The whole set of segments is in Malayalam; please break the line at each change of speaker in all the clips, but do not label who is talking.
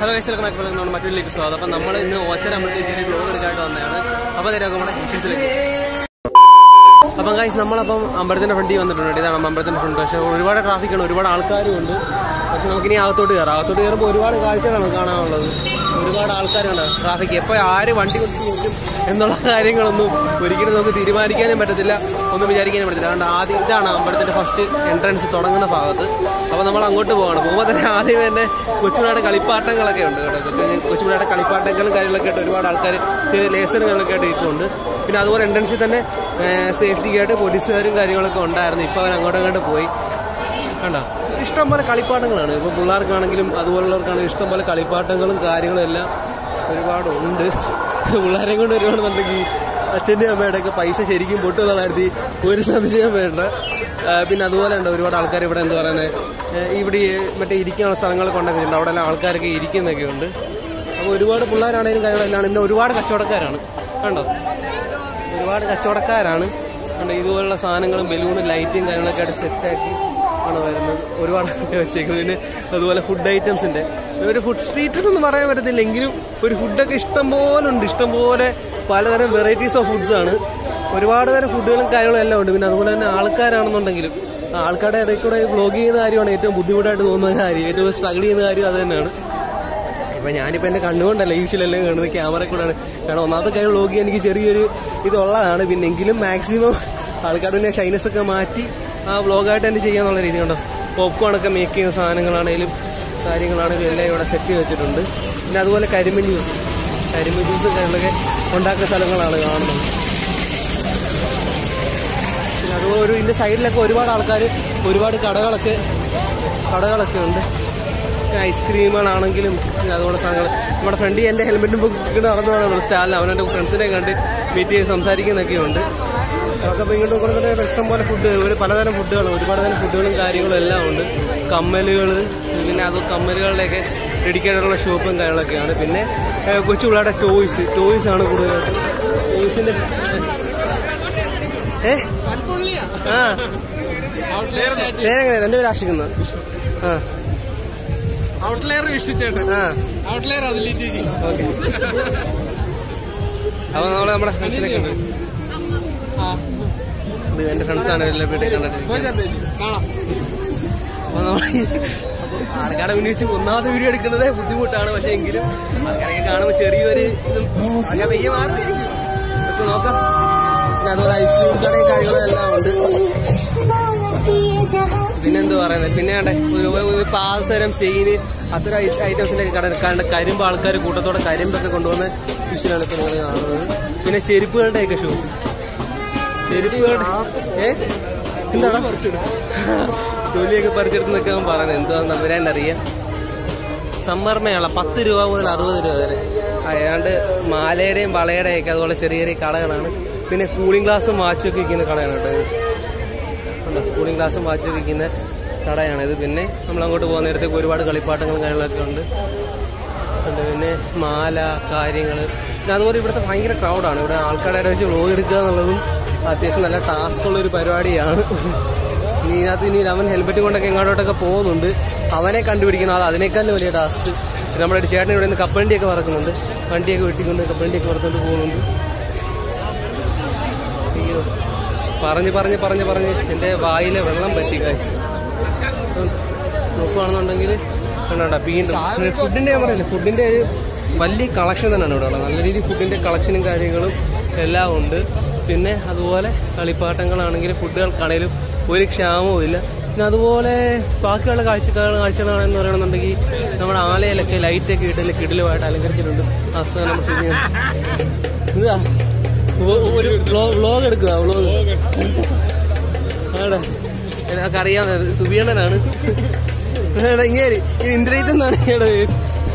ഹലോ ഗൈസ് വെൽക്കം ബാക്ക് നമ്മുടെ മറ്റൊരു സ്വാഗതം അപ്പം നമ്മൾ ഇന്ന് ഓച്ചര അമ്പലത്തേക്ക് ബ്ലോഗ് എടുക്കാനായിട്ട് വന്നതാണ് അപ്പോൾ നേരെ നമ്മുടെ വിഷയത്തിലേക്ക് അപ്പം ഗൈസ് നമ്മളപ്പം അമ്പലത്തിന്റെ ഫ്രണ്ടിൽ വന്നിട്ടുണ്ട് ഇതാണ് നമ്മ അമ്പലത്തിന്റെ ഫ്രണ്ട് പക്ഷേ ഒരുപാട് ട്രാഫിക്കാണ് ഒരുപാട് ആൾക്കാരും ഉണ്ട് പക്ഷെ നമുക്കിനി അകത്തോട്ട് കയറാം അകത്തോട്ട് കയറുമ്പോൾ ഒരുപാട് കാഴ്ചകളാണ് കാണാനുള്ളത് ഒരുപാട് ആൾക്കാരുണ്ട് ട്രാഫിക് എപ്പോൾ ആര് വണ്ടി കുത്തി വെക്കും എന്നുള്ള കാര്യങ്ങളൊന്നും ഒരിക്കലും നമുക്ക് തീരുമാനിക്കാനും പറ്റത്തില്ല ഒന്നും വിചാരിക്കാനും പറ്റത്തില്ല അതുകൊണ്ട് ആദ്യം ഇതാണ് അമ്പലത്തിന്റെ ഫസ്റ്റ് എൻട്രൻസ് തുടങ്ങുന്ന ഭാഗത്ത് അപ്പോൾ നമ്മൾ അങ്ങോട്ട് പോവാണ് പോകുമ്പോൾ തന്നെ ആദ്യം തന്നെ കൊച്ചുപിള്ളയുടെ കളിപ്പാട്ടങ്ങളൊക്കെ ഉണ്ട് കേട്ടോ കൊച്ചു കൊച്ചുപിള്ളയുടെ കളിപ്പാട്ടങ്ങളും കാര്യങ്ങളൊക്കെ ആയിട്ട് ഒരുപാട് ആൾക്കാർ ചെറിയ ലേസറുകളൊക്കെ ആയിട്ട് ഇരിക്കുന്നുണ്ട് പിന്നെ അതുപോലെ എൻട്രൻസിൽ തന്നെ സേഫ്റ്റിക്കായിട്ട് പോലീസുകാരും കാര്യങ്ങളൊക്കെ ഉണ്ടായിരുന്നു ഇപ്പോൾ അവർ അങ്ങോട്ടും അങ്ങോട്ട് പോയി കണ്ടോ ഇഷ്ടം പോലെ കളിപ്പാട്ടങ്ങളാണ് ഇപ്പോൾ പിള്ളേർക്കാണെങ്കിലും അതുപോലുള്ളവർക്കാണെങ്കിലും ഇഷ്ടം പോലെ കളിപ്പാട്ടങ്ങളും കാര്യങ്ങളും എല്ലാം ഒരുപാട് ഉണ്ട് പിള്ളേരെ കൊണ്ട് വരുവാണെന്നുണ്ടെങ്കിൽ അച്ഛൻ്റെയും അമ്മയുടെ ഒക്കെ പൈസ ശരിക്കും പൊട്ടുമെന്നുള്ള കാര്യത്തിൽ ഒരു സംശയം വേണ്ട ആ, പിന്നെ അതുപോലെ ഉണ്ട് ഒരുപാട് ആൾക്കാർ ഇവിടെ എന്താ പറയുന്നത് ഇവിടെ ഈ മറ്റേ ഇരിക്കാനുള്ള സ്ഥലങ്ങളൊക്കെ ഉണ്ടാക്കുന്നുണ്ട് അവിടെ എല്ലാം ആൾക്കാരൊക്കെ ഇരിക്കുന്നൊക്കെ ഉണ്ട് അപ്പോൾ ഒരുപാട് പിള്ളേരാണെങ്കിലും കാര്യങ്ങളെല്ലാം പിന്നെ ഒരുപാട് കച്ചവടക്കാരാണ് കണ്ടോ ഒരുപാട് കച്ചവടക്കാരാണ് കണ്ടോ ഇതുപോലുള്ള സാധനങ്ങളും ബലൂണും ലൈറ്റും കാര്യങ്ങളൊക്കെ ആയിട്ട് സെറ്റാക്കി ആണ് വരുന്നത് ഒരുപാട് വെച്ചേക്കുന്നത് പിന്നെ അതുപോലെ ഫുഡ് ഐറ്റംസിന്റെ ഒരു ഫുഡ് സ്ട്രീറ്റ് എന്നൊന്നും പറയാൻ പറ്റത്തില്ല എങ്കിലും ഒരു ഫുഡൊക്കെ ഇഷ്ടം പോലെ ഉണ്ട് ഇഷ്ടം പോലെ പലതരം വെറൈറ്റീസ് ഓഫ് ഫുഡ്സ് ആണ് ഒരുപാട് തരം ഫുഡുകളും കാര്യങ്ങളും എല്ലാം ഉണ്ട് പിന്നെ അതുപോലെ തന്നെ ആൾക്കാരാണെന്നുണ്ടെങ്കിലും ആ ആൾക്കാരുടെ ഇടയിൽ കൂടെ വ്ളോഗ് ചെയ്യുന്ന കാര്യമാണ് ഏറ്റവും ബുദ്ധിമുട്ടായിട്ട് തോന്നുന്ന കാര്യം ഏറ്റവും സ്ട്രഗിൾ ചെയ്യുന്ന കാര്യം അത് തന്നെയാണ് ഇപ്പൊ ഞാനിപ്പോ എന്റെ കണ്ണുകൊണ്ടല്ല ഈ വിഷയിലെല്ലാം കാണുന്നത് ക്യാമറ കൂടെയാണ് കാരണം ഒന്നാമത്തെ കാര്യം വ്ളോഗ് ചെയ്യാൻ എനിക്ക് ചെറിയൊരു ഇതുള്ളതാണ് പിന്നെ എങ്കിലും മാക്സിമം ആൾക്കാരുടെ ഷൈനസ് ഒക്കെ മാറ്റി ആ വ്ളോഗായിട്ട് തന്നെ ചെയ്യാന്നുള്ള രീതി കണ്ടോ പോപ്കോൺ ഒക്കെ മേക്ക് ചെയ്യുന്ന സാധനങ്ങളാണേലും കാര്യങ്ങളാണേലും എല്ലാം ഇവിടെ സെറ്റ് ചെയ്ത് വെച്ചിട്ടുണ്ട് പിന്നെ അതുപോലെ കരിമീൻ ജ്യൂസ് കരിമീൻ ജ്യൂസ് കാര്യങ്ങളൊക്കെ ഉണ്ടാക്കുന്ന സ്ഥലങ്ങളാണ് കാണുന്നത് പിന്നെ അതുപോലെ ഒരു ഇതിന്റെ സൈഡിലൊക്കെ ഒരുപാട് ആൾക്കാർ ഒരുപാട് കടകളൊക്കെ കടകളൊക്കെ ഉണ്ട് ഐസ്ക്രീമുകളാണെങ്കിലും പിന്നെ അതുപോലെ സാധനങ്ങൾ നമ്മുടെ ഫ്രണ്ടിൽ എൻ്റെ ഹെൽമെറ്റും ബുക്ക് നടന്നു പോകുന്ന സ്റ്റാലിന് അവനെ ഫ്രണ്ട്സിനെ കണ്ട് മീറ്റ് ചെയ്ത് സംസാരിക്കുന്നൊക്കെ ഉണ്ട് അതൊക്കെ ഇപ്പോൾ ഇങ്ങോട്ട് കൊടുക്കുന്ന ഇഷ്ടം പോലെ ഫുഡ് ഒരു പലതരം ഫുഡുകളും ഒരുപാട് തരം ഫുഡുകളും കാര്യങ്ങളും എല്ലാം ഉണ്ട് കമ്മലുകൾ പിന്നെ അത് കമ്മലുകളുടെയൊക്കെ ഡെഡിക്കേറ്റഡുള്ള ഷോപ്പും കാര്യങ്ങളൊക്കെയാണ് പിന്നെ ഏഹ്, കൊച്ചു പിള്ളേരുടെ ടോയ്സ് ടോയ്സ് ആണ് കൂടുതലായിട്ട് ടോയ്സിന്റെ ഏ ആ പേരെങ്ങനെ എന്റെ പേര് ആഷിക്കുന്ന ആ
ഔട്ട്ലെയർ ഇഷ്ടിച്ചേട്ടൻ
ആ
ഔട്ട്ലെയർ അതിലേ ചേച്ചി
ഓക്കെ അപ്പൊ നമ്മള് നമ്മുടെ ഫ്രണ്ട്സിനൊക്കെ ഉണ്ട് ഇത് എന്റെ ഫ്രണ്ട്സാണ് എല്ലാം വീട്ടിൽ കണ്ടിട്ട്
കാണാം
അപ്പൊ നമ്മൾ ആൾക്കാരെ മുന്നിൽ വെച്ച് ഒന്നാമത്തെ വീഡിയോ എടുക്കുന്നത് ബുദ്ധിമുട്ടാണ് പക്ഷെ എങ്കിലും ആൾക്കാരൊക്കെ കാണുമ്പോൾ ചെറിയൊരു ഇതും അങ്ങനെ പയ്യെ മാറിയിരിക്കും നമുക്ക് നോക്കാം പിന്നെ അതുപോലെ ഐസ്ക്രീം കടയും കാര്യങ്ങളും എല്ലാം ഉണ്ട് പിന്നെന്ത് പറയുന്നത് പിന്നെ വേണ്ടേ ഒരു ഒരു പാദസരം ചെയിന് അത്തരം ഐറ്റംസിന്റെ കട കണ്ട കരിമ്പ് ആൾക്കാർ കൂട്ടത്തോടെ കരിമ്പൊക്കെ കൊണ്ടുവന്ന വിഷയമാണ് ഇപ്പൊ നിങ്ങൾ കാണുന്നത് പിന്നെ ചെരുപ്പുകളുടെയൊക്കെ ഷോപ്പ് ചെരുപ്പുകളുടെ ഏ എന്താണ് തൊലിയൊക്കെ പറിച്ചെടുത്തെന്നൊക്കെ അവൻ പറയുന്നത് എന്താന്ന് അവരാന്നറിയാം സമ്മർ മേള പത്ത് രൂപ മുതൽ അറുപത് രൂപ വരെ അയാണ്ട് മാലയുടെയും വളയുടെയും ഒക്കെ അതുപോലെ ചെറിയ ചെറിയ കടകളാണ് പിന്നെ കൂളിംഗ് ഗ്ലാസും വാച്ചും ഒക്കെ വിൽക്കുന്ന കടയാണ് കേട്ടോ ഇത്. കണ്ടോ കൂളിംഗ് ഗ്ലാസും വാച്ചും വിൽക്കുന്ന കടയാണിത് പിന്നെ നമ്മൾ അങ്ങോട്ട് പോകുന്ന നേരത്തേക്ക് ഒരുപാട് കളിപ്പാട്ടങ്ങളും കാര്യങ്ങളൊക്കെ ഉണ്ട് ഉണ്ട് പിന്നെ മാല കാര്യങ്ങൾ പിന്നെ അതുപോലെ ഇവിടുത്തെ ഭയങ്കര ക്രൗഡാണ് ഇവിടെ ആൾക്കാരുടെ വെച്ച് വ്ലോഗ് എടുക്കുക എന്നുള്ളതും അത്യാവശ്യം നല്ല ടാസ്ക് ഉള്ള ഒരു പരിപാടിയാണ് ഇനി ഇതിനകത്ത് ഇനി അവൻ ഹെൽമെറ്റ് കൊണ്ടൊക്കെ എങ്ങോട്ടോട്ടൊക്കെ പോകുന്നുണ്ട് അവനെ കണ്ടുപിടിക്കണം അത് അതിനേക്കാളും വലിയ ടാസ്ക് നമ്മുടെ ഒരു ചേട്ടൻ ഇവിടെ നിന്ന് കപ്പലണ്ടിയൊക്കെ വറക്കുന്നുണ്ട് വണ്ടിയൊക്കെ വെട്ടിക്കൊണ്ട് കപ്പലണ്ടിയൊക്കെ വറുത്തോണ്ട് പോകുന്നുണ്ട് അയ്യോ പറഞ്ഞ് പറഞ്ഞ് പറഞ്ഞ് പറഞ്ഞ് എൻ്റെ വായിലെ വെള്ളം പറ്റി കാശ് നോക്കുവാണെന്നുണ്ടെങ്കിൽ കണ്ടോ വീണ്ടും ഫുഡിന്റെ ഞാൻ പറയില്ല ഫുഡിന്റെ ഒരു വലിയ കളക്ഷൻ തന്നെയാണ് ഇവിടെ ഉള്ളത് നല്ല രീതിയിൽ ഫുഡിന്റെ കളക്ഷനും കാര്യങ്ങളും എല്ലാം ഉണ്ട് പിന്നെ അതുപോലെ കളിപ്പാട്ടങ്ങളാണെങ്കിലും ഫുഡുകൾക്കാണെങ്കിലും ഒരു ക്ഷാമവും ഇല്ല പിന്നെ അതുപോലെ ബാക്കിയുള്ള കാഴ്ചകൾ കാഴ്ചകളാണെന്ന് പറയുകയാണെന്നുണ്ടെങ്കിൽ നമ്മുടെ ആലയിലൊക്കെ ലൈറ്റൊക്കെ ഇട്ട് കിടിലുമായിട്ട് അലങ്കരിച്ചിട്ടുണ്ട് ആ സ്ഥലം നമ്മൾ ശരി ഇതാ ഒ- ഒരു വ്ലോഗ് എടുക്കുക വ്ലോഗ് ആടെ എനിക്ക് അറിയാവുന്നത് സുബിയണ്ണനാണ് എടാ, ഇങ്ങേര് ഇത് ഇന്ദ്രജിത്ത് എന്നാണ് ഇയാളുടെ പേര്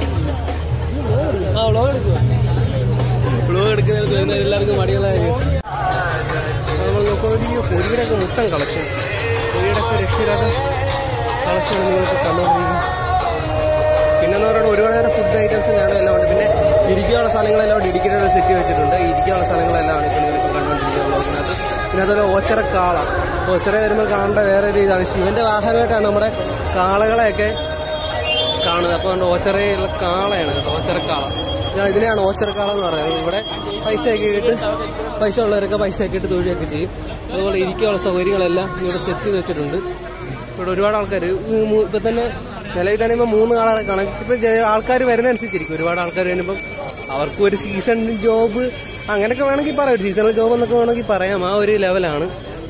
ആ വ്ലോഗ് എടുക്കുക വ്ലോഗ് എടുക്കുന്നത് വരുന്ന എല്ലാവർക്കും മടികളായിരിക്കും അപ്പൊ നമ്മൾ നോക്കുമ്പോൾ പൊരിയുടെ ഒക്കെ മുട്ടൻ കളക്ഷൻ പൊരിയുടെ ഒക്കെ രക്ഷയില്ലാത്ത കളക്ഷൻ നിങ്ങൾക്ക് കണ്ടുകൊണ്ടിരിക്കും പിന്നെന്ന് പറയുന്നത് ഒരുപാട് നേരം ഫുഡ് ഐറ്റംസും കാണാൻ എല്ലാം ഉണ്ട് പിന്നെ ഇരിക്കാനുള്ള സ്ഥലങ്ങളെല്ലാം ഡെഡിക്കേറ്റഡ് സെറ്റ് വെച്ചിട്ടുണ്ട് ഇരിക്കാനുള്ള സ്ഥലങ്ങളെല്ലാം ആണ് ഇപ്പോൾ നിങ്ങൾക്ക് കണ്ടുകൊണ്ടിരിക്കുന്നത് ബ്ലോഗിനകത്ത് പിന്നെ അതുപോലെ ഓച്ചറ കാള ഓച്ചറ വരുമ്പോൾ കാണേണ്ട വേറെ ഒരു ഇതാണ് ശിവന്റെ വാഹനമായിട്ടാണ് നമ്മുടെ കാളകളെയൊക്കെ കാണുന്നത് അപ്പോൾ അതുകൊണ്ട് ഓച്ചറയുള്ള കാളയാണ് കേട്ടോ ഓച്ചറക്കാള ഞാൻ ഇതിനെയാണ് ഓച്ചറക്കാള എന്ന് പറയുന്നത് ഇവിടെ പൈസ ഒക്കെ ഇട്ട് പൈസ ഉള്ളവരൊക്കെ പൈസ ഒക്കെ ഇട്ട് തൊഴിലൊക്കെ ചെയ്യും അതുപോലെ ഇരിക്കാനുള്ള സൗകര്യങ്ങളെല്ലാം ഇവിടെ സെറ്റ് ചെയ്ത് വെച്ചിട്ടുണ്ട് ഇവിടെ ഒരുപാട് ആൾക്കാർ ഇപ്പൊ തന്നെ നിലവിൽ തന്നെ ഇപ്പൊ മൂന്ന് ആളെ കാണാം ഇപ്പൊ ആൾക്കാർ വരുന്നതനുസരിച്ചിരിക്കും ഒരുപാട് ആൾക്കാർ വരുമ്പം അവർക്ക് ഒരു സീസൺ ജോബ് അങ്ങനെയൊക്കെ വേണമെങ്കിൽ പറയാം ഒരു സീസണൽ ജോബ് എന്നൊക്കെ വേണമെങ്കിൽ പറയാം ആ ഒരു ലെവലാണ്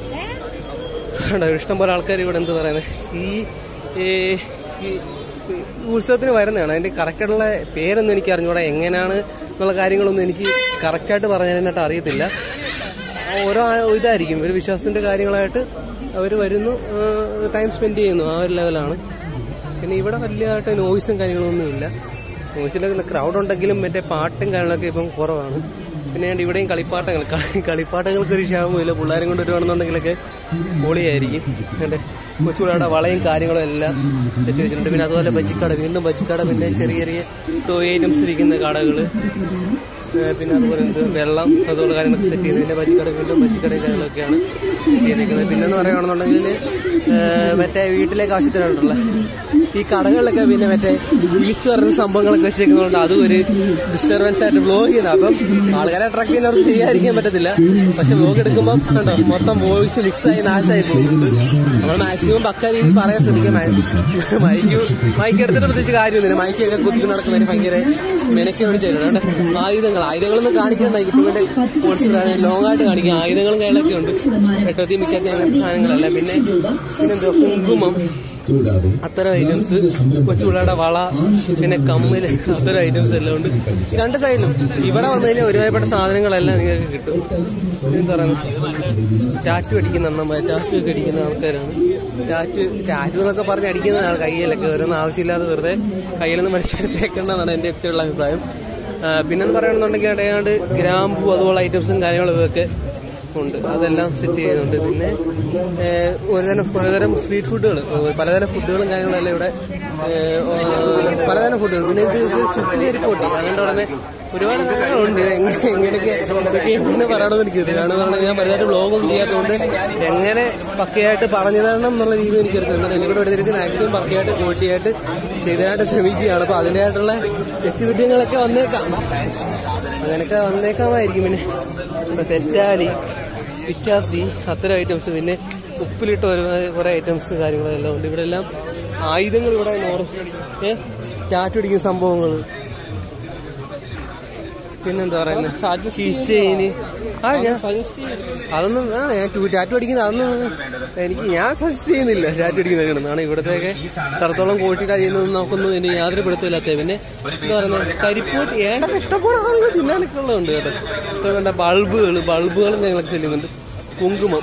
കണ്ടോ ഇഷ്ടം പോലെ ആൾക്കാർ ഇവിടെ എന്ത് പറയുന്നത് ഈ ഈ ഈ ഉത്സവത്തിന് വരുന്നതാണ് അതിന്റെ കറക്റ്റായിട്ടുള്ള പേരൊന്നും എനിക്ക് അറിഞ്ഞൂടാ എങ്ങനെയാണ് എന്നുള്ള കാര്യങ്ങളൊന്നും എനിക്ക് കറക്റ്റായിട്ട് പറഞ്ഞതിനായിട്ട് അറിയത്തില്ല ആ ഓരോ ആ- ഇതായിരിക്കും ഒരു വിശ്വാസത്തിന്റെ കാര്യങ്ങളായിട്ട് അവർ വരുന്നു ടൈം സ്പെൻഡ് ചെയ്യുന്നു ആ ഒരു ലെവലാണ് പിന്നെ ഇവിടെ വലിയതായിട്ട് നോയ്സും കാര്യങ്ങളൊന്നും ഇല്ല നോയ്സിന്റെ ക്രൗഡ് ഉണ്ടെങ്കിലും മറ്റേ പാട്ടും കാര്യങ്ങളൊക്കെ ഇപ്പം കുറവാണ് പിന്നെ ഉണ്ട് ഇവിടെയും കളിപ്പാട്ടങ്ങൾ കളി- കളിപ്പാട്ടങ്ങൾക്ക് ഒരു ക്ഷാമമില്ല പിള്ളേരും കൊണ്ട് വരുവാണെന്നുണ്ടെങ്കിലൊക്കെ പൊളിയായിരിക്കും എൻ്റെ കൊച്ചുകൂടെ വളയും കാര്യങ്ങളും എല്ലാം സെറ്റ് വെച്ചിട്ടുണ്ട് പിന്നെ അതുപോലെ ബജിക്കട വീണ്ടും ബജിക്കട പിന്നെ ചെറിയ ചെറിയ ടോയ് ഐറ്റംസ് ഇരിക്കുന്ന കടകൾ പിന്നെ അതുപോലെ എന്ത് വെള്ളം അതുപോലെ കാര്യങ്ങളൊക്കെ സെറ്റ് ചെയ്ത് പിന്നെ ബജിക്കട വീണ്ടും ബജിക്കടയും കാര്യങ്ങളൊക്കെയാണ് സെറ്റ് ചെയ്തിരിക്കുന്നത് പിന്നെന്ന് പറയുകയാണെന്നുണ്ടെങ്കിൽ മറ്റേ വീട്ടിലേക്ക് ആവശ്യത്തിനായിട്ടുള്ള ഈ കടകളിലൊക്കെ പിന്നെ മറ്റേ വിളിച്ചു പറയുന്ന സംഭവങ്ങളൊക്കെ വെച്ചേക്കുന്നതുകൊണ്ട് അതും ഒരു ഡിസ്റ്റർബൻസ് ആയിട്ട് വ്ലോഗ് ചെയ്യുന്നത് അപ്പം ആൾക്കാരെ അട്രാക്ട് ചെയ്യുന്നവർക്ക് ചെയ്യാതിരിക്കാൻ പറ്റത്തില്ല പക്ഷെ വ്ലോഗ് എടുക്കുമ്പോൾ കണ്ടോ മൊത്തം വോയിസ് മിക്സ് ആയി നാശമായി പോകുന്നുണ്ട് നമ്മൾ മാക്സിമം പക്ക രീതി പറയാൻ ശ്രമിക്കാം മൈക്ക് മൈക്ക് എടുത്തിട്ട് പ്രത്യേകിച്ച് കാര്യമൊന്നുമില്ല മൈക്കൊക്കെ കുത്തി നടക്കുന്നതിന് ഭയങ്കര മെനക്കോട് ചെയ്യണം ആയുധങ്ങൾ ആയുധങ്ങളൊന്നും കാണിക്കാൻ ഇപ്പം കോഴ്സ് ലോങ് ആയിട്ട് കാണിക്കാം ആയുധങ്ങളും കാര്യങ്ങളൊക്കെ ഉണ്ട് പെട്ടത്തി മിക്കൊക്കെ അങ്ങനത്തെ സാധനങ്ങളല്ല പിന്നെ പിന്നെന്താ കുങ്കുമം അത്തരം ഐറ്റംസ് കൊച്ചുപിള്ളയുടെ വള പിന്നെ കമ്മല് അത്തരം ഐറ്റംസ് എല്ലാം ഉണ്ട് ഈ രണ്ട് സൈഡിലും ഇവിടെ വന്നു കഴിഞ്ഞാൽ ഒരുപാട് സാധനങ്ങളെല്ലാം നിങ്ങൾക്ക് കിട്ടും എന്താ പറയുന്നത് ടാറ്റു അടിക്കുന്ന അണ്ണന്മാർ ടാറ്റു ഒക്കെ അടിക്കുന്ന ആൾക്കാരാണ് ടാറ്റു ടാറ്റു എന്നൊക്കെ പറഞ്ഞ് അടിക്കുന്നതാണ് കയ്യിലൊക്കെ ഓരോന്നും ആവശ്യമില്ലാതെ വെറുതെ കയ്യിലൊന്നും മരിച്ചെടുത്തേക്കേണ്ടതാണ് എൻ്റെ വ്യക്തിയുള്ള അഭിപ്രായം ആ, പിന്നെന്ന് പറയുകയാണെന്നുണ്ടെങ്കിൽ അടയാണ്ട് ഗ്രാമ്പു അതുപോലുള്ള ഐറ്റംസും കാര്യങ്ങളും ഒക്കെ ഉണ്ട് അതെല്ലാം സെറ്റ് ചെയ്യുന്നുണ്ട് പിന്നെ ഏഹ്, ഒരുതരം പലതരം സ്ട്രീറ്റ് ഫുഡുകൾ പലതരം ഫുഡുകളും കാര്യങ്ങളെല്ലാം ഇവിടെ ഏഹ്, പലതരം ഫുഡുകൾ പിന്നെ ഇത് ഇത് ചുറ്റിലേരി പോട്ടി അതുകൊണ്ട് ഉടനെ ഒരുപാട് കാര്യങ്ങളുണ്ട് എങ്ങനെ എങ്ങനെയൊക്കെ ഇതൊക്കെ എങ്ങനെ പറയണമെന്ന് എനിക്കറിയില്ല കാരണം പറഞ്ഞാൽ ഞാൻ വലുതായിട്ട് വ്ളോഗൊന്നും ചെയ്യാത്തതുകൊണ്ട് എങ്ങനെ പക്കയായിട്ട് പറഞ്ഞു തരണം എന്നുള്ള രീതി എനിക്കറിയില്ല എന്നാൽ എനിക്കൂടെ എടുത്തിട്ട് മാക്സിമം പക്കയായിട്ട് ക്വാളിറ്റിയായിട്ട് ചെയ്തതിനായിട്ട് ശ്രമിക്കുകയാണ് അപ്പോൾ അതിൻ്റെതായിട്ടുള്ള വ്യക്തിവിദ്യങ്ങളൊക്കെ വന്നേക്കാം അങ്ങനെയൊക്കെ വന്നേക്കാമായിരിക്കും പിന്നെ ഇവിടെ തെറ്റാലി പിച്ചാത്തി അത്തരം ഐറ്റംസ് പിന്നെ ഉപ്പിലിട്ട് ഒരു കുറേ ഐറ്റംസ് കാര്യങ്ങളെല്ലാം ഉണ്ട് ഇവിടെ എല്ലാം ആയുധങ്ങൾ ഇവിടെ നോർ ഏ ടാറ്റു അടിക്കുന്ന സംഭവങ്ങൾ പിന്നെന്താ പറയുന്നത് കീച്ചെയിന് ആ ഞാൻ അതൊന്നും ആ ഞാൻ ടു- ടാറ്റു അടിക്കുന്നത് അതൊന്നും എനിക്ക് ഞാൻ സജസ്റ്റ് ചെയ്യുന്നില്ല ടാറ്റു അടിക്കുന്നത് കാരണം ഇവിടത്തെയൊക്കെ ഇത്രത്തോളം ക്വാളിറ്റിയിട്ടാ ചെയ്യുന്നതെന്ന് നമുക്കൊന്നും എനിക്ക് യാതൊരു പിടുത്തമില്ലാത്ത പിന്നെ എന്താ പറയുന്നത് കരിപ്പോട്ട് ഏണ്ട ഇഷ്ടംപോലെ ആളുകൾ തിന്നാനൊക്കെ ഉള്ളതുണ്ട് കേട്ടോ ഇപ്പം വേണ്ട ബൾബുകൾ ബൾബുകളും ഞങ്ങളൊക്കെ ചെല്ലുന്നുണ്ട് കുങ്കുമം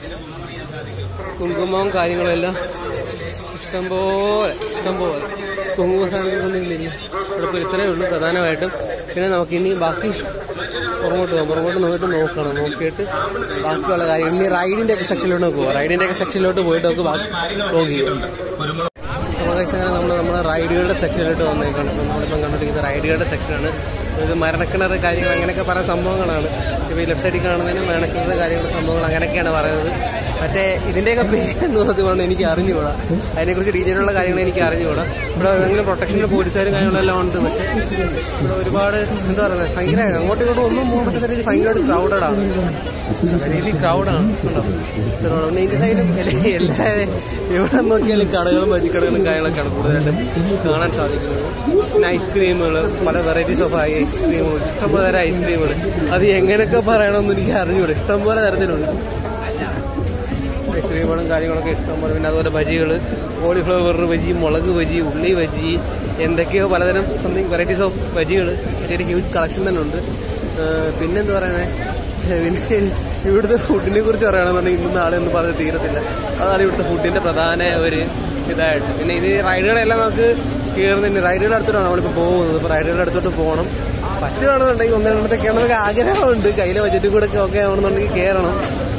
കുങ്കുമവും കാര്യങ്ങളും എല്ലാം ഇഷ്ടംപോലെ ഇഷ്ടംപോലെ കുങ്കുമ സാധനങ്ങളൊന്നും ഇല്ല ഇവിടെ ഇപ്പോൾ ഇത്രയേ ഉള്ളൂ പ്രധാനമായിട്ടും പിന്നെ നമുക്ക് ഇനി ബാക്കി പുറകോട്ട് പോകാം പുറകോട്ട് നോക്കിയിട്ട് നോക്കണം നോക്കിയിട്ട് ബാക്കിയുള്ള കാര്യം ഇനി റൈഡിന്റെ ഒക്കെ സെക്ഷനിലോട്ട് പോകാം റൈഡിന്റെ ഒക്കെ സെക്ഷനിലോട്ട് പോയിട്ട് നമുക്ക് ബാക്കി വ്ലോഗ് ചെയ്യാം അങ്ങനെ നമ്മൾ നമ്മുടെ റൈഡുകളുടെ സെക്ഷനിലോട്ട് വന്നേക്കാണ് ഇപ്പം നമ്മളിപ്പം കണ്ടിരിക്കുന്നത് റൈഡുകളുടെ സെക്ഷനാണ് ഇത് മരണക്കിണർ കാര്യങ്ങൾ അങ്ങനെയൊക്കെ പല സംഭവങ്ങളാണ് ഇപ്പോൾ ഈ ലെഫ്റ്റ് സൈഡിൽ കാണുന്നതിന് മരണക്കിണർ കാര്യങ്ങൾ സംഭവങ്ങൾ അങ്ങനെയൊക്കെയാണ് പറയുന്നത് മറ്റേ ഇതിൻ്റെയൊക്കെ പേരെന്ന് പറഞ്ഞുകൊണ്ട് എനിക്ക് അറിഞ്ഞുകൂടാ അതിനെക്കുറിച്ച് ഡീറ്റെയിലുള്ള കാര്യങ്ങൾ എനിക്ക് അറിഞ്ഞുകൂടാ ഇവിടെ ഏതെങ്കിലും പ്രൊട്ടക്ഷൻ്റെ പോലീസുകാരും കാര്യങ്ങളെല്ലാം ഉണ്ട് പക്ഷേ ഇവിടെ ഒരുപാട് എന്താ പറയുന്നത് ഭയങ്കര അങ്ങോട്ടും ഇങ്ങോട്ടും ഒന്നും പോകാൻ പറ്റുന്ന രീതി ഭയങ്കരമായിട്ട് ക്രൗഡഡ് ആണ് രീതി ക്രൗഡാണ് ഉണ്ടോ ഇത്രയുള്ളൂ. പിന്നെ ഇതിന്റെ സൈഡും എല്ലാ എല്ലാ എവിടെ നോക്കിയാലും കടകളും വഴിക്കടകളും കാര്യങ്ങളൊക്കെയാണ് കൂടുതലായിട്ടും കാണാൻ സാധിക്കുന്നത് പിന്നെ ഐസ്ക്രീമുകൾ പല വെറൈറ്റീസ് ഓഫ് ഐസ്ക്രീമുകൾ ഇഷ്ടംപോലെ തരം ഐസ്ക്രീമുകൾ അത് എങ്ങനെയൊക്കെ പറയണമെന്ന് എനിക്ക് അറിഞ്ഞൂടെ ഇഷ്ടംപോലെ തരത്തിലുണ്ട് ഐസ്ക്രീമുകളും കാര്യങ്ങളൊക്കെ ഇഷ്ടംപോലെ പിന്നെ അതുപോലെ ബജികൾ കോളിഫ്ലവർ ബജി മുളക് ബജി ഉള്ളി ബജി എന്തൊക്കെയോ പലതരം സംതിങ് വെറൈറ്റീസ് ഓഫ് ബജികൾ ഒരു ഹ്യൂജ് കളക്ഷൻ തന്നെ ഉണ്ട് ഏഹ് പിന്നെന്താ പറയുന്നത് പിന്നെ ഇവിടുത്തെ ഫുഡിനെ കുറിച്ച് പറയുകയാണെന്നുണ്ടെങ്കിൽ ഇന്നും നാളെ ഒന്നും പറഞ്ഞ് തീരത്തില്ല അതാണ് ഇവിടുത്തെ ഫുഡിന്റെ പ്രധാന ഒരു ഇതായിട്ട് പിന്നെ ഇത് റൈഡുകളെല്ലാം നമുക്ക് കയറുന്നതിന് റൈഡുകളുടെ അടുത്തോട്ടാണ് നമ്മളിപ്പോൾ പോകുന്നത് ഇപ്പോൾ റൈഡുകളുടെ അടുത്തോട്ട് പോകണം പറ്റുകയാണെന്നുണ്ടെങ്കിൽ ഒന്ന് രണ്ടത്തെ കയറണമെന്നൊക്കെ ആഗ്രഹമുണ്ട് കയ്യിലെ ബജറ്റും കൂടെ ഒക്കെ ഓക്കെ ആവണമെന്നുണ്ടെങ്കിൽ കയറണം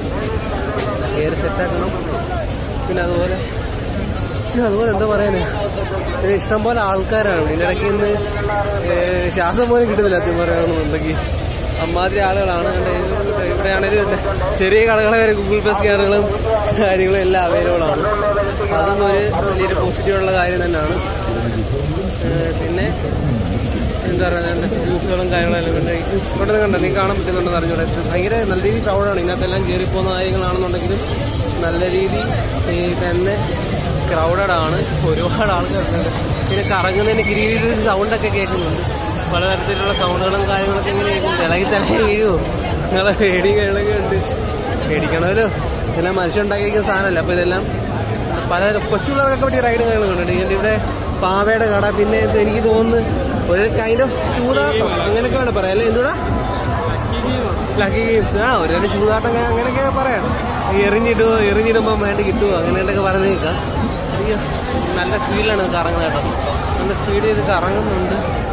കയറി സെറ്റാക്കണം പിന്നെ അതുപോലെ പിന്നെ അതുപോലെ എന്താ പറയാനേ പിന്നെ ഇഷ്ടംപോലെ ആൾക്കാരാണ് ഇതിൻ്റെ ഇടയ്ക്ക് ഇന്ന് ഏഹ് ശ്വാസം പോലും കിട്ടുന്നില്ല സത്യം പറയുകയാണെന്നുണ്ടെങ്കിൽ അമ്മാതിരി ആളുകളാണ് കണ്ടേ. ഇവിടെയാണെങ്കിൽ ചെറിയ കടകളെ വരെ ഗൂഗിൾ പേ സ്കാനുകളും കാര്യങ്ങളും എല്ലാം അവൈലബിൾ ആണ് അതും ഒരു വലിയൊരു പോസിറ്റീവുള്ള കാര്യം തന്നെയാണ് ഏഹ് പിന്നെ എന്താ പറയുക ജ്യൂസുകളും കാര്യങ്ങളെല്ലാം ഉണ്ട് ഇവിടെ നിന്ന് കണ്ടോ നീ കാണാൻ പറ്റുന്നുണ്ടെന്ന് അറിഞ്ഞൂടെ ഭയങ്കര നല്ല രീതിയിൽ ക്രൗഡാണ് ഇതിനകത്തെല്ലാം കയറി പോകുന്ന കാര്യങ്ങളാണെന്നുണ്ടെങ്കിലും നല്ല രീതി ഈ തന്നെ ക്രൗഡഡ് ആണ് ഒരുപാട് ആൾക്കാരുണ്ട് പിന്നെ കറങ്ങുന്നതിന് കിരീടൊരു സൗണ്ടൊക്കെ കേൾക്കുന്നുണ്ട് പലതരത്തിലുള്ള സൗണ്ടുകളും കാര്യങ്ങളൊക്കെ ഇങ്ങനെ കേൾക്കുന്നുണ്ട് ഇളകി തലേ വീഴുമോ നിങ്ങളെ പേടി കാര്യങ്ങളൊക്കെ ഉണ്ട് പേടിക്കണമല്ലോ ഇതെല്ലാം മനുഷ്യണ്ടാക്കിയിരിക്കുന്ന സാധനമല്ല അപ്പോൾ ഇതെല്ലാം പല കൊച്ചു പിള്ളേർക്കൊക്കെ പറ്റിയ റൈഡ് കാര്യങ്ങളുണ്ട് ഇതിൻ്റെ ഇവിടെ പാവയുടെ കട പിന്നെ ഇത് എനിക്ക് തോന്നുന്നു ഒരു കൈൻഡ് ഓഫ് ചൂതാട്ടം അങ്ങനെയൊക്കെ വേണം പറയാം അല്ലേ എന്തുകൂടാ ലക്കി ഗെയിംസ് ആ ഒരു തരം ചൂതാട്ടം അങ്ങനെ അങ്ങനെയൊക്കെ പറയാം ഈ എറിഞ്ഞിടുവോ എറിഞ്ഞിടുമ്പോൾ വേണ്ടി കിട്ടുമോ അങ്ങനെയൊക്കെ പറഞ്ഞു കേൾക്കാം അയ്യോ നല്ല സ്പീഡിലാണ് ഇത് കറങ്ങുന്നത് കേട്ടോ നല്ല സ്പീഡിൽ ഇത് കറങ്ങുന്നുണ്ട്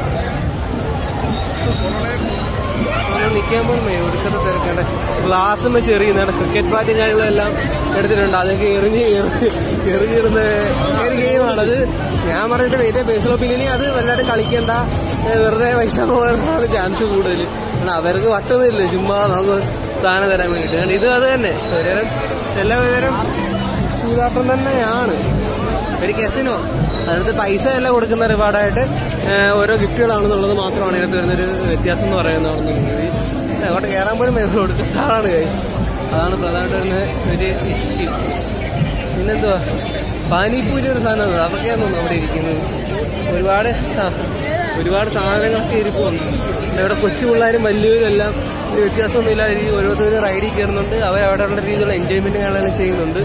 അങ്ങനെ നിൽക്കാൻ പോകുമ്പോ ഒടുക്കത്തെ തിരക്കേണ്ട ഗ്ലാസ് വെച്ച് എറിയുന്നതാണ് ക്രിക്കറ്റ് ബാറ്റും കാര്യങ്ങളെല്ലാം എടുത്തിട്ടുണ്ട് അതൊക്കെ എറിഞ്ഞ് എറി- എറിഞ്ഞിരുന്ന ഒരു ഗെയിമാണത് ഞാൻ പറഞ്ഞിട്ട് വലിയ പേഴ്സണൽ ഒപ്പീനിയൻ അത് വല്ലാണ്ട് കളിക്കേണ്ട ഏ, വെറുതെ പൈസ പോകാനാണ് ചാൻസ് കൂടുതൽ കാരണം അവർക്ക് വട്ടൊന്നുമില്ല ചുമ്മാ നമുക്ക് സാധനം തരാൻ വേണ്ടിയിട്ട് കാരണം ഇത് അത് തന്നെ ഒരുതരം എല്ലാ വിവരം ചൂതാട്ടം തന്നെയാണ് ഒരു കെസിനോ അതിനകത്ത് പൈസ എല്ലാം കൊടുക്കുന്ന ഒരുപാടായിട്ട് ഓരോ ഗിഫ്റ്റുകളാണെന്നുള്ളത് മാത്രമാണ് ഇതിനകത്ത് വരുന്നൊരു വ്യത്യാസം എന്ന് പറയുന്നത് അങ്ങോട്ട് കയറാൻ പോലും പൈസ കൊടുക്കുന്ന ആളാണ് കൈ അതാണ് പ്രധാനമായിട്ട് വരുന്ന ഒരു ഇഷ്യൂ പിന്നെന്തുവാ പാനിപ്പൂരി ഒരു സാധനമാണ് അതൊക്കെയാണ് തോന്നുന്നു അവിടെ ഇരിക്കുന്നത് ഒരുപാട് ആ, ഒരുപാട് സാധനങ്ങളൊക്കെ ഇരിപ്പുണ്ട് പിന്നെ ഇവിടെ കൊച്ചു പിള്ളേരും വലിയവരും എല്ലാം ഒരു വ്യത്യാസമൊന്നും ഇല്ലാതെ രീതി ഓരോരുത്തരും റൈഡിൽ കയറുന്നുണ്ട് അവർ അവിടെ ഉള്ള രീതിയിലുള്ള എൻജോയ്മെന്റ് കാര്യങ്ങളെല്ലാം ചെയ്യുന്നുണ്ട്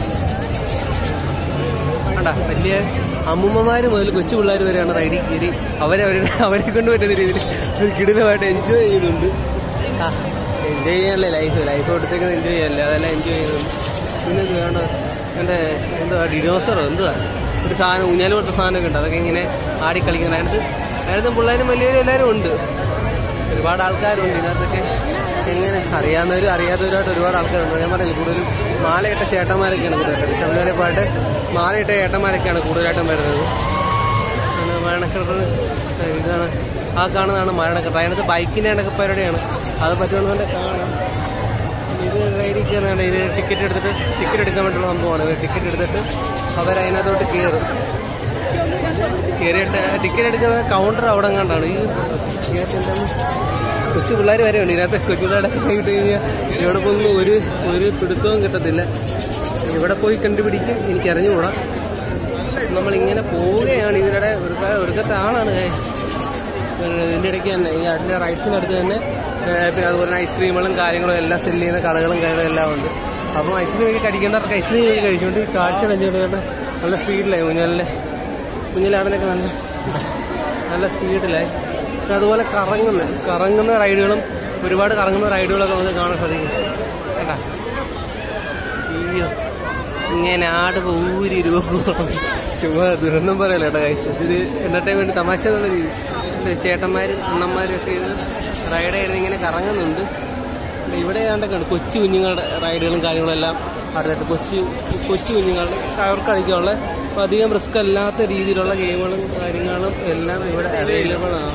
കണ്ട വലിയ അമ്മൂമ്മമാര് മുതൽ കൊച്ചു പിള്ളേർ വരെയാണ് റൈഡിൽ കയറി അവരെ അവരുടെ അവരെ കൊണ്ട് പറ്റുന്ന രീതിയിൽ ഒരു കിടിലമായിട്ട് എൻജോയ് ചെയ്യുന്നുണ്ട് ആ എൻജോയ് ചെയ്യാനല്ലേ ലൈഫ് ലൈഫ് കൊടുത്തേക്കുന്നത് എൻജോയ് ചെയ്യാനല്ലേ അതെല്ലാം എൻജോയ് ചെയ്യുന്നുണ്ട് പിന്നെ ഇത് വേണ്ട എൻ്റെ എന്തുവാ ഡിനോസറോ എന്തുവാ ഒരു സാധനം ഊഞ്ഞാൽ പോലത്തെ സാധനമൊക്കെ ഉണ്ട് അതൊക്കെ ഇങ്ങനെ ആടി കളിക്കുന്നത് അതിനകത്ത് അതിനകത്ത് പിള്ളേരും വലിയവരും എല്ലാവരും ഉണ്ട് ഒരുപാട് ആൾക്കാരുണ്ട് ഇതിനകത്തൊക്കെ എങ്ങനെ അറിയാവുന്നവരും അറിയാത്തവരുമായിട്ട് ഒരുപാട് ആൾക്കാരുണ്ട് ഞാൻ പറഞ്ഞില്ല കൂടുതലും മാലയിട്ട ചേട്ടന്മാരൊക്കെയാണ് കൂടുതലായിട്ട് ശബരിമല പോയിട്ട് മാലയിട്ട ചേട്ടന്മാരൊക്കെയാണ് കൂടുതലായിട്ടും വരുന്നത് പിന്നെ മരണക്കെട്ട് ഇതാണ് ആ കാണുന്നതാണ് മരണക്കെട്ട് അതിനകത്ത് ബൈക്കിൻ്റെ ഇടയ്ക്ക് പരിപാടിയാണ് അത് പറ്റുമെന്നുണ്ടെങ്കിൽ കാണാം ഇത് റൈഡിൽ കയറുന്നതാണ് ഇത് ടിക്കറ്റ് എടുത്തിട്ട് ടിക്കറ്റ് എടുക്കാൻ വേണ്ടിയുള്ള സംഭവമാണ് ഇത് ടിക്കറ്റ് എടുത്തിട്ട് അവരതിനകത്തോട്ട് കയറും കയറിയിട്ട് ടിക്കറ്റ് എടുക്കുന്ന കൗണ്ടർ അവിടെ കണ്ടാണ് ഈ ഇതിനകത്ത് എന്താണ് കൊച്ചു പിള്ളേർ വരെ ഉണ്ട് ഇതിനകത്ത് കൊച്ചു പിള്ളേരെ കിട്ടി കഴിഞ്ഞാൽ ഇവിടെ പോകുന്ന ഒരു ഒരു പിടുത്തവും കിട്ടത്തില്ല ഇവിടെ പോയി കണ്ടുപിടിക്കും എനിക്ക് അറിഞ്ഞുകൂടാ നമ്മളിങ്ങനെ പോവുകയാണ് ഇതിനിടെ ഒരുപാട് ഒരുക്കത്തെ ആളാണ് guys. ഇതിൻ്റെ ഇടയ്ക്ക് തന്നെ ഈ അതിൻ്റെ റൈറ്റ്സിനടുത്ത് തന്നെ ഏ, പിന്നെ അതുപോലെ തന്നെ ഐസ്ക്രീമുകളും കാര്യങ്ങളും എല്ലാം സെല്ല് ചെയ്യുന്ന കടകളും കാര്യങ്ങളും എല്ലാം ഉണ്ട് അപ്പം ഐസ്ക്രീം ഒക്കെ കഴിക്കേണ്ടവർക്ക് ഐസ്ക്രീം ഒക്കെ കഴിച്ചുകൊണ്ട് ഈ കാഴ്ച കഴിഞ്ഞുകൊണ്ട് നല്ല സ്പീഡിലായി കുഞ്ഞാലിലെ കുഞ്ഞിലാടനൊക്കെ നല്ല നല്ല സ്പീഡിലായി പിന്നെ അതുപോലെ കറങ്ങുന്ന കറങ്ങുന്ന റൈഡുകളും ഒരുപാട് കറങ്ങുന്ന റൈഡുകളൊക്കെ നമുക്ക് കാണാൻ സാധിക്കും കേട്ടാ അയ്യോ ഇങ്ങനെ ആട് ഊരി രൂപം ചുമ്മാ ദുരന്തം പറയല്ല കേട്ടോ കഴിച്ചു ഇത് എന്റർടൈൻമെന്റ് തമാശ എന്നുള്ള രീതി ഇത് ചേട്ടന്മാരും അണ്ണന്മാരും ഒക്കെ ഇത് റൈഡ് ചെയ്ത് ഇങ്ങനെ കറങ്ങുന്നുണ്ട് പിന്നെ ഇവിടെ ഏതാണ്ടൊക്കെ ഉണ്ട് കൊച്ചു കുഞ്ഞുങ്ങളുടെ റൈഡുകളും കാര്യങ്ങളും എല്ലാം അടുത്തായിട്ട് കൊച്ചു കൊച്ചു കുഞ്ഞുങ്ങളുടെ അവർക്ക് കളിക്കാനുള്ള അപ്പോൾ അധികം റിസ്ക് അല്ലാത്ത രീതിയിലുള്ള ഗെയിമുകളും കാര്യങ്ങളും എല്ലാം ഇവിടെ അവൈലബിൾ ആണ്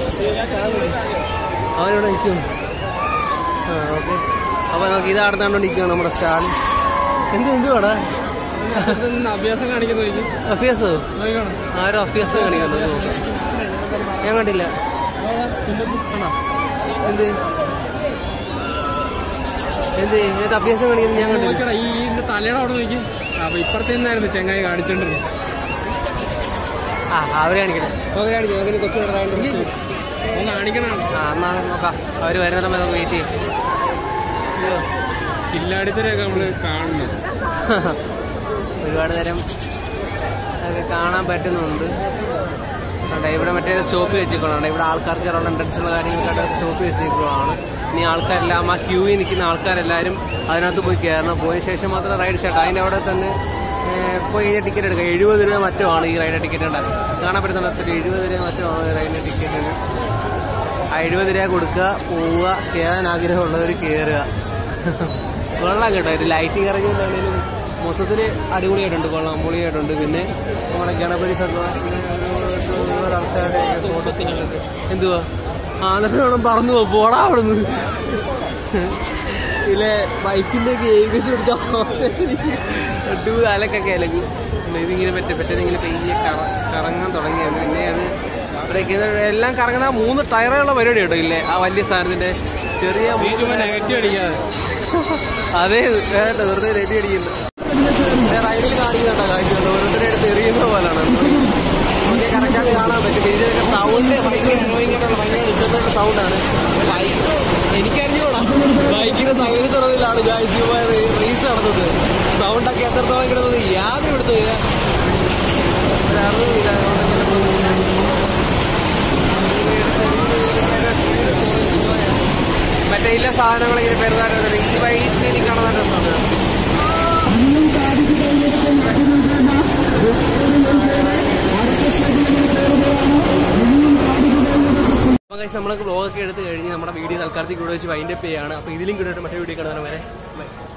അവനിവിടെ നിൽക്കുന്നു ആ ഓക്കെ അപ്പോൾ നമുക്ക് ഇത് നടന്നുകൊണ്ടിരിക്കുകയാണ് നമ്മുടെ സ്റ്റാളിൽ എന്ത് എന്തുവാടാ
നിന്ന് അഭ്യാസം കാണിക്കുന്നു നോക്കി
അഫിയാസോ
നോക്കണം
ആരോ അഭ്യാസം കാണിക്കുന്നത് നോക്കാം ഞാൻ കണ്ടില്ല ആണോ എന്ത് എന്ത് ഏത് അഭ്യാസം കാണിക്കുന്നത് ഞാൻ കണ്ടില്ല
നോക്കടാ ഈ ഇതിന്റെ തലയുടെ അവിടെ നോക്കി അപ്പൊ ഇപ്പുറത്തെ നിന്നായിരുന്നു ചെങ്ങായി കാണിച്ചോണ്ടിരുന്നത്
ആ അവരെ കാണിക്കട്ടെ അവരെ കാണിക്കാം നമുക്ക് കൊച്ചു വിടാറുണ്ട്
ഒന്ന് കാണിക്കണം
ആ എന്നാ നോക്കാം അവർ വരുന്ന സമയത്ത് നമുക്ക് വെയിറ്റ് ചെയ്യും അയ്യോ
കില്ലാടിത്തരൊക്കെ നമ്മള് കാണുന്നത്
ഒരുപാട് നേരം അതൊക്കെ കാണാൻ പറ്റുന്നുണ്ട് കണ്ടോ ഇവിടെ മറ്റേ സ്റ്റോപ്പ് വെച്ചേക്കണം ഇവിടെ ആൾക്കാർക്ക് കയറാനുള്ള എൻട്രൻസുള്ള കാര്യങ്ങൾക്കായിട്ട് സ്റ്റോപ്പ് വെച്ചേക്കുവാണ് ഇനി ആൾക്കാരെല്ലാം ആ ക്യൂവിൽ നിൽക്കുന്ന ആൾക്കാരെല്ലാവരും അതിനകത്ത് പോയി കയറണം പോയ ശേഷം മാത്രം റൈഡ് സ്റ്റാർട്ട് അതിൻ്റെ അവിടെ തന്നെ ഏഹ്, പോയി കഴിഞ്ഞാൽ ടിക്കറ്റ് എടുക്കുക എഴുപത് രൂപ മറ്റോ ആണ് ഈ റൈഡ് ടിക്കറ്റ് ഉണ്ടാകും കാണാൻ പറ്റുന്ന എഴുപത് രൂപ മറ്റോ ആണ് റൈഡിൻ്റെ ടിക്കറ്റിന് ആ എഴുപത് രൂപ കൊടുക്കുക പോവുക കയറാൻ ആഗ്രഹമുള്ളവർ കയറുക കൊള്ളാം കേട്ടോ ഒരു ലൈറ്റിംഗ് ഇറങ്ങിയിട്ടാണേലും മൊത്തത്തിൽ അടിപൊളിയായിട്ടുണ്ട് കൊള്ളാം പൊളിയായിട്ടുണ്ട് പിന്നെ നമ്മുടെ ഗണപതി ഭഗവാൻ ആൾക്കാരുടെ ഫോട്ടോസിനുള്ളത് എന്തുവാ ആ എന്നിട്ട് വേണം പറന്നു പോ പോടാ അവിടെ നിന്ന് ഇതിലെ ബൈക്കിന്റെ ഒക്കെ ഏകദേശം എടുത്ത അലക്കൊക്കെ അലക്കും പിന്നെ ഇതിങ്ങനെ പറ്റ പറ്റുന്ന ഇങ്ങനെ പെയ്യെ കറ കറങ്ങാൻ തുടങ്ങിയാണ് പിന്നെ അത് ബ്രേക്ക് ചെയ്ത് എല്ലാം കറങ്ങുന്ന ആ മൂന്ന് ടയറുള്ള പരിപാടി കേട്ടോ ഇല്ലേ ആ വലിയ സ്ഥാനത്തിന്റെ ചെറിയ
നീ ചുമ്മാ നെഗറ്റീവ് അടിക്കാതെ
അതേ വേണ്ട വെറുതെ റെഡി അടിക്കുന്നു റൈഡിൽ കാണിക്കുന്നുണ്ടോ കാഴ്ചകൾ ഓരോരുത്തരുടെ അടുത്ത് എറിയുന്ന പോലാണ് നമുക്ക് കറക്റ്റായിട്ട് കാണാൻ പറ്റും ഇതിനൊക്കെ സൗണ്ട് ഭയങ്കര അനുഭവിക്കാനുള്ള ഭയങ്കര ഡിസ്റ്റർബൻസ് സൗണ്ടാണ് ബൈക്ക് എനിക്കറിഞ്ഞൂടാ ബൈക്കിന്റെ സൈലൻസ് തുറന്നിലാണ് റേസ് നടന്നത് സൗണ്ടൊക്കെ എത്രത്തോളം കിടന്നത് യാതൊരു എടുത്തു അറിവില്ല മറ്റേ ഇല്ല സാധനങ്ങൾ ഇങ്ങനെ പെരുതാറുണ്ട് ഈ വയസ്സിന് എനിക്ക് കാണാൻ രസമുണ്ട് അപ്പം കഴിച്ച് നമ്മളൊക്കെ വ്ളോഗൊക്കെ എടുത്ത് കഴിഞ്ഞ് നമ്മുടെ വീഡിയോ തൽക്കാലത്തേക്ക് ഇവിടെ വെച്ച് വൈൻഡപ്പ് ചെയ്യാണ് അപ്പോൾ ഇതിലും കൂടെ മറ്റേ വീഡിയോ കാണാൻ വരെ ബൈ